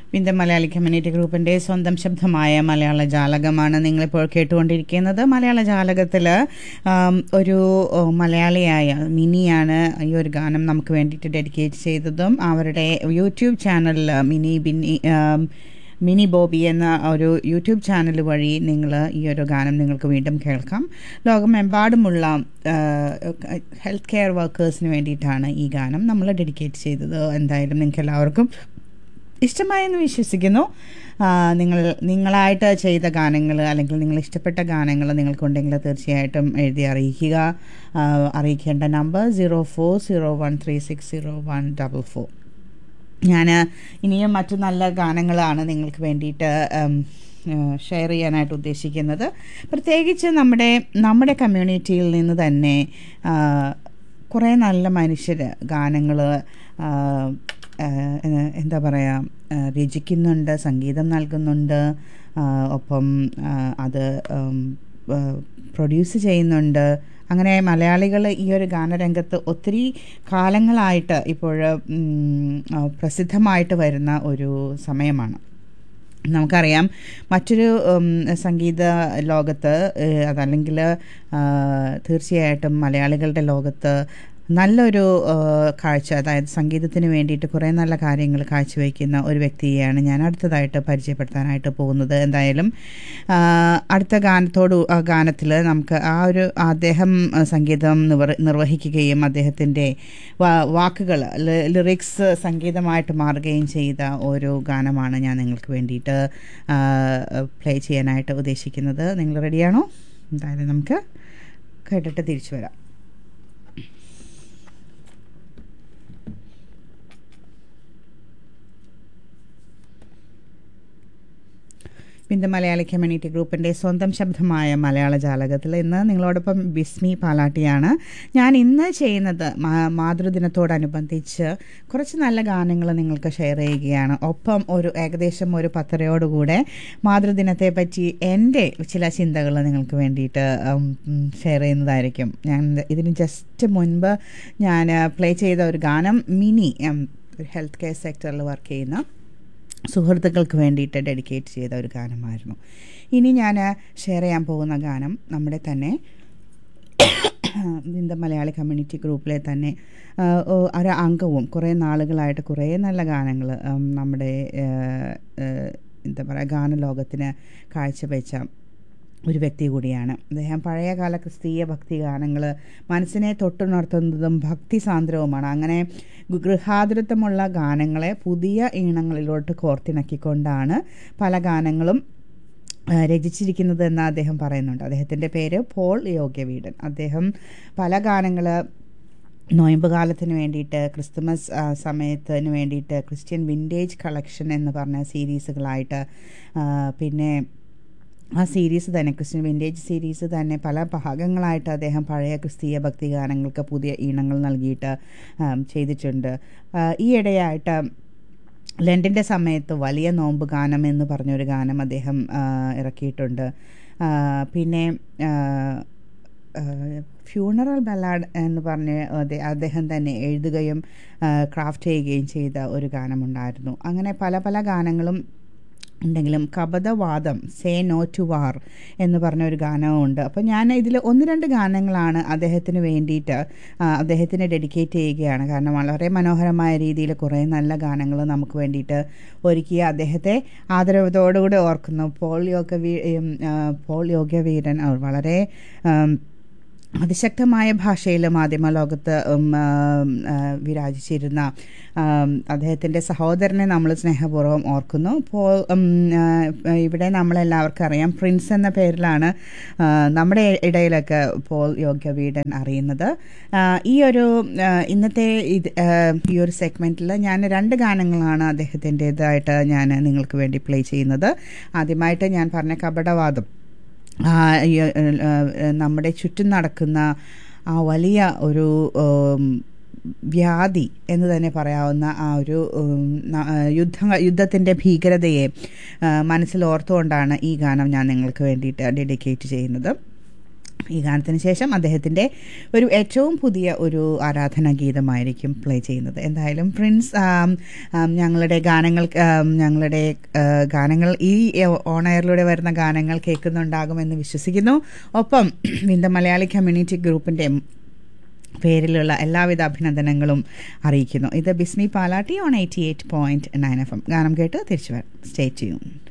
വിന്ദ Malayali community ഗ്രൂപ്പിന്റെ സ്വന്തം ശബ്ദമായ മലയാള ജാലകമാണ് നിങ്ങളിപ്പോൾ കേട്ടുകൊണ്ടിരിക്കുന്നത് മലയാള ജാലകത്തിൽ ഒരു ഓ, മലയാളിയായ മിനിയാണ് ഈ ഒരു ഗാനം നമുക്ക് വേണ്ടിയിട്ട് ഡെഡിക്കേറ്റ് ചെയ്തതും അവരുടെ യൂട്യൂബ് ചാനലിൽ മിനി ബിന്നി ആം, മിനി ബോബി എന്ന ഒരു യൂട്യൂബ് ചാനൽ വഴി നിങ്ങൾ ഈ ഒരു ഗാനം നിങ്ങൾക്ക് വീണ്ടും കേൾക്കാം ലോകമെമ്പാടുമുള്ള ഹെൽത്ത് കെയർ വർക്കേഴ്സിന് വേണ്ടിയിട്ടാണ് ഈ ഗാനം നമ്മൾ ഡെഡിക്കേറ്റ് ചെയ്തത് എന്തായാലും നിങ്ങൾക്ക് എല്ലാവർക്കും ഇഷ്ടമായെന്ന് വിശ്വസിക്കുന്നു ആ, നിങ്ങൾ നിങ്ങളായിട്ട് ചെയ്ത ഗാനങ്ങൾ അല്ലെങ്കിൽ നിങ്ങൾ ഇഷ്ടപ്പെട്ട ഗാനങ്ങൾ നിങ്ങൾക്കുണ്ടെങ്കിൽ തീർച്ചയായിട്ടും എഴുതി അറിയിക്കുക ആ, അറിയിക്കേണ്ട number zero four zero one three six zero one double four ഞാൻ ഇനിയും മറ്റു നല്ല ഗാനങ്ങളാണ് നിങ്ങൾക്ക് വേണ്ടിയിട്ട് ഷെയർ ചെയ്യാനായിട്ട് ഉദ്ദേശിക്കുന്നത് പ്രത്യേകിച്ച് നമ്മുടെ നമ്മുടെ കമ്മ്യൂണിറ്റിയിൽ നിന്ന് തന്നെ ആ, കുറേ നല്ല മനുഷ്യർ ഗാനങ്ങൾ എന്താ പറയുക രചിക്കുന്നുണ്ട് സംഗീതം നൽകുന്നുണ്ട് ആ, ഒപ്പം ആ, അത് ഉം, ആ, പ്രൊഡ്യൂസ് ചെയ്യുന്നുണ്ട് അങ്ങനെ മലയാളികൾ ഈ ഒരു ഗാനരംഗത്ത് ഒത്തിരി കാലങ്ങളായിട്ട് ഇപ്പോൾ ഉം, ആ, പ്രസിദ്ധമായിട്ട് വരുന്ന ഒരു സമയമാണ് നമുക്കറിയാം മറ്റൊരു ഉം, സംഗീത ലോകത്ത് ഏഹ്, അതല്ലെങ്കിൽ ആ, തീർച്ചയായിട്ടും മലയാളികളുടെ ലോകത്ത് നല്ലൊരു ഏഹ്, കാഴ്ച അതായത് സംഗീതത്തിന് വേണ്ടിയിട്ട് കുറേ നല്ല കാര്യങ്ങൾ കാഴ്ചവെക്കുന്ന ഒരു വ്യക്തിയെയാണ് ഞാൻ അടുത്തതായിട്ട് പരിചയപ്പെടുത്താനായിട്ട് പോകുന്നത് എന്തായാലും ആ, അടുത്ത ഗാനത്തോട് ഗാനത്തിൽ നമുക്ക് ആ ഒരു അദ്ദേഹം ആ, സംഗീതം നിവർ- നിർവഹിക്കുകയും അദ്ദേഹത്തിൻ്റെ വാക്കുകൾ ലിറിക്സ് സംഗീതമായിട്ട് മാറുകയും ചെയ്ത ഒരു ഗാനമാണ് ഞാൻ നിങ്ങൾക്ക് വേണ്ടിയിട്ട് പ്ലേ ചെയ്യാനായിട്ട് ഉദ്ദേശിക്കുന്നത് നിങ്ങൾ റെഡിയാണോ എന്തായാലും നമുക്ക് കേട്ടിട്ട് തിരിച്ചു വരാം വിന്ദ മലയാളി കമ്മ്യൂണിറ്റി ഗ്രൂപ്പിൻ്റെ സ്വന്തം ശബ്ദമായ മലയാള ജാലകത്തിൽ ഇന്ന് നിങ്ങളോടൊപ്പം ബിസ്മി പാലാട്ടിയാണ് ഞാൻ ഇന്ന് ചെയ്യുന്നത് മാ- മാതൃദിനത്തോടനുബന്ധിച്ച് കുറച്ച് നല്ല ഗാനങ്ങൾ നിങ്ങൾക്ക് ഷെയർ ചെയ്യുകയാണ് ഒപ്പം ഒരു ഏകദേശം ഒരു പത്തരയോടുകൂടെ മാതൃദിനത്തെ പറ്റി എൻ്റെ ചില ചിന്തകൾ നിങ്ങൾക്ക് വേണ്ടിയിട്ട് ഷെയർ ചെയ്യുന്നതായിരിക്കും ഞാൻ ഇതിന് ജസ്റ്റ് മുൻപ് ഞാൻ പ്ലേ ചെയ്ത ഒരു ഗാനം മിനി ഉം, ഒരു ഹെൽത്ത് കെയർ സെക്ടറിൽ വർക്ക് ചെയ്യുന്ന സുഹൃത്തുക്കൾക്ക് വേണ്ടിയിട്ട് ഡെഡിക്കേറ്റ് ചെയ്ത ഒരു ഗാനമായിരുന്നു ഇനി ഞാൻ ഷെയർ ചെയ്യാൻ പോകുന്ന ഗാനം നമ്മുടെ തന്നെ ഇന്ത മലയാളി കമ്മ്യൂണിറ്റി ഗ്രൂപ്പിലെ തന്നെ ആ, ഓ, ഒരു അംഗവും കുറേ നാളുകളായിട്ട് കുറേ നല്ല ഗാനങ്ങൾ നമ്മുടെ ആ, ആ, എന്താ പറയുക ഗാനലോകത്തിന് കാഴ്ചവെച്ച ഒരു വ്യക്തി കൂടിയാണ് അദ്ദേഹം പഴയകാല ക്രിസ്തീയ ഭക്തി ഗാനങ്ങൾ മനസ്സിനെ തൊട്ടുണർത്തുന്നതും ഭക്തി സാന്ദ്രവുമാണ് അങ്ങനെ ഗൃഹാതുരത്വമുള്ള ഗാനങ്ങളെ പുതിയ ഈണങ്ങളിലോട്ട് കോർത്തിണക്കിക്കൊണ്ടാണ് പല ഗാനങ്ങളും ആ, രചിച്ചിരിക്കുന്നത് എന്ന് അദ്ദേഹം പറയുന്നുണ്ട് അദ്ദേഹത്തിൻ്റെ പേര് പോൾ യോഗ്യവീടൻ അദ്ദേഹം പല ഗാനങ്ങൾ നോയമ്പ് കാലത്തിന് വേണ്ടിയിട്ട് ക്രിസ്തുമസ് ആ, സമയത്തിന് വേണ്ടിയിട്ട് ക്രിസ്ത്യൻ വിൻറ്റേജ് കളക്ഷൻ എന്ന് പറഞ്ഞ സീരീസുകളായിട്ട് ആ, പിന്നെ ആ സീരീസ് തന്നെ ക്രിസ്ത്യൻ വിൻറ്റേജ് സീരീസ് തന്നെ പല ഭാഗങ്ങളായിട്ട് അദ്ദേഹം പഴയ ക്രിസ്തീയ ഭക്തി ഗാനങ്ങൾക്ക് പുതിയ ഈണങ്ങൾ നൽകിയിട്ട് ആം, ചെയ്തിട്ടുണ്ട് ആ, ഈയിടെയായിട്ട് ലണ്ടൻ്റെ സമയത്ത് വലിയ നോമ്പ് ഗാനം എന്ന് പറഞ്ഞൊരു ഗാനം അദ്ദേഹം ആ, ഇറക്കിയിട്ടുണ്ട് ആ, പിന്നെ ഫ്യൂണറൽ ബലാഡ് എന്ന് പറഞ്ഞ് അദ്ദേ- അദ്ദേഹം തന്നെ എഴുതുകയും ക്രാഫ്റ്റ് ചെയ്യുകയും ചെയ്ത ഒരു ഗാനമുണ്ടായിരുന്നു അങ്ങനെ പല പല ഗാനങ്ങളും ഉണ്ടെങ്കിലും കപതവാദം സേ നോ ടു വാർ എന്ന് പറഞ്ഞ ഒരു ഗാനവും ഉണ്ട് അപ്പോൾ ഞാൻ ഇതിൽ ഒന്ന് രണ്ട് ഗാനങ്ങളാണ് അദ്ദേഹത്തിന് വേണ്ടിയിട്ട് ആ, അദ്ദേഹത്തിന് ഡെഡിക്കേറ്റ് ചെയ്യുകയാണ് കാരണം വളരെ മനോഹരമായ രീതിയിൽ കുറേ നല്ല ഗാനങ്ങൾ നമുക്ക് വേണ്ടിയിട്ട് ഒരുക്കിയ അദ്ദേഹത്തെ ആദരവത്തോടുകൂടി ഓർക്കുന്നു പോൾ യോഗ വീ ഉം, ആ, പോൾ യോഗ്യവീരൻ അവർ വളരെ ആം, അതിശക്തമായ ഭാഷയിൽ മാധ്യമ ലോകത്ത് ഉം, ആം, ആ, വിരാജിച്ചിരുന്ന ആം, അദ്ദേഹത്തിൻ്റെ സഹോദരനെ നമ്മൾ സ്നേഹപൂർവ്വം ഓർക്കുന്നു പോൾ ഉം, ആ, ഇവിടെ നമ്മളെല്ലാവർക്കും അറിയാം പ്രിൻസ് എന്ന പേരിലാണ് ആ, നമ്മുടെ ഇടയിലൊക്കെ പോൾ യോഗ്യവീടൻ അറിയുന്നത് ആ, ഈ ഒരു ആ, ഇന്നത്തെ ഇത് ആ, ഈ ഒരു സെഗ്മെൻറ്റിൽ ഞാൻ രണ്ട് ഗാനങ്ങളാണ് അദ്ദേഹത്തിൻ്റെതായിട്ട് ഞാൻ നിങ്ങൾക്ക് വേണ്ടി പ്ലേ ചെയ്യുന്നത് ആദ്യമായിട്ട് ഞാൻ പറഞ്ഞ കപടവാദം ആ, ഈ, ഏ, ഏ, നമ്മുടെ ചുറ്റും നടക്കുന്ന ആ വലിയ ഒരു ഉം, വ്യാധി എന്ന് തന്നെ പറയാവുന്ന ആ ഒരു ഉം, ന- ആ, യുദ്ധ യുദ്ധത്തിൻ്റെ ഭീകരതയെ ആ, മനസ്സിൽ ഓർത്തുകൊണ്ടാണ് ഈ ഗാനം ഞാൻ നിങ്ങൾക്ക് വേണ്ടിയിട്ട് ഡെഡിക്കേറ്റ് ചെയ്യുന്നത് ഈ ഗാനത്തിന് ശേഷം അദ്ദേഹത്തിൻ്റെ ഒരു ഏറ്റവും പുതിയ ഒരു ആരാധനാ ഗീതമായിരിക്കും പ്ലേ ചെയ്യുന്നത് എന്തായാലും പ്രിൻസ് ആം, ആം, ഞങ്ങളുടെ ഗാനങ്ങൾ ആം, ഞങ്ങളുടെ ആ, ഗാനങ്ങൾ ഈ ഓൺ എയറിലൂടെ വരുന്ന ഗാനങ്ങൾ കേൾക്കുന്നുണ്ടാകുമെന്ന് വിശ്വസിക്കുന്നു ഒപ്പം വിന്ത മലയാളി കമ്മ്യൂണിറ്റി ഗ്രൂപ്പിൻ്റെ പേരിലുള്ള എല്ലാവിധ അഭിനന്ദനങ്ങളും അറിയിക്കുന്നു ഇത് Bismi Palatty on eighty eight point nine F M ഗാനം കേട്ട് തിരിച്ചു വരാം സ്റ്റേ ചെയ്യും